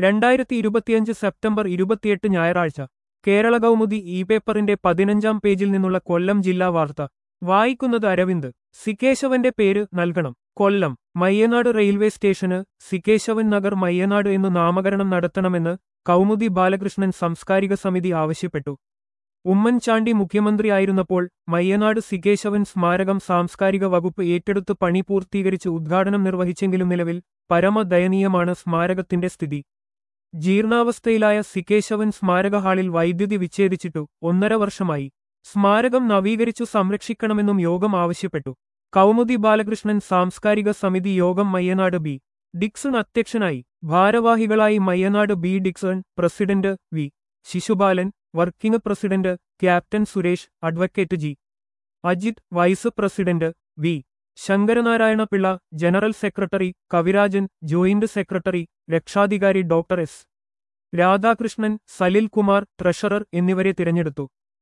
രണ്ടായിരത്തി ഇരുപത്തിയഞ്ച് സെപ്റ്റംബർ ഇരുപത്തിയെട്ട് ഞായറാഴ്ച കേരള കൗമുദി ഇ പേപ്പറിന്റെ പതിനഞ്ചാം പേജിൽ നിന്നുള്ള കൊല്ലം ജില്ലാ വാർത്ത വായിക്കുന്നത് അരവിന്ദ് സിക്കേശവന്റെ പേര് നൽകണം കൊല്ലം മയ്യനാട് റെയിൽവേ സ്റ്റേഷന് സിക്കേശവൻ നഗർ മയ്യനാട് എന്നു നാമകരണം നടത്തണമെന്ന് കൗമുദി ബാലകൃഷ്ണൻ സാംസ്കാരിക സമിതി ആവശ്യപ്പെട്ടു ഉമ്മൻചാണ്ടി മുഖ്യമന്ത്രിയായിരുന്നപ്പോൾ മയ്യനാട് സികേശവൻ സ്മാരകം സാംസ്കാരിക വകുപ്പ് ഏറ്റെടുത്ത് പണി പൂർത്തീകരിച്ച് ഉദ്ഘാടനം നിർവഹിച്ചെങ്കിലും നിലവിൽ പരമദയനീയമാണ് സ്മാരകത്തിന്റെ സ്ഥിതി ജീർണാവസ്ഥയിലായ സികേശവൻ സ്മാരക ഹാളിൽ വൈദ്യുതി വിച്ഛേദിച്ചിട്ടു ഒന്നര വർഷമായി സ്മാരകം നവീകരിച്ചു സംരക്ഷിക്കണമെന്നും യോഗം ആവശ്യപ്പെട്ടു കൗമുദി ബാലകൃഷ്ണൻ സാംസ്കാരിക സമിതി യോഗം മയ്യനാട് ബി ഡിക്സൺ അധ്യക്ഷനായി ഭാരവാഹികളായി Mayyanad B Dixon president V Shishupalan working president captain Suresh advocate G Ajith vice president V Sankaranarayana Pillai general secretary Kavirajan joint secretary രക്ഷാധികാരി doctor S Radhakrishnan Salil Kumar treasurer എന്നിവരെ തിരഞ്ഞെടുത്തു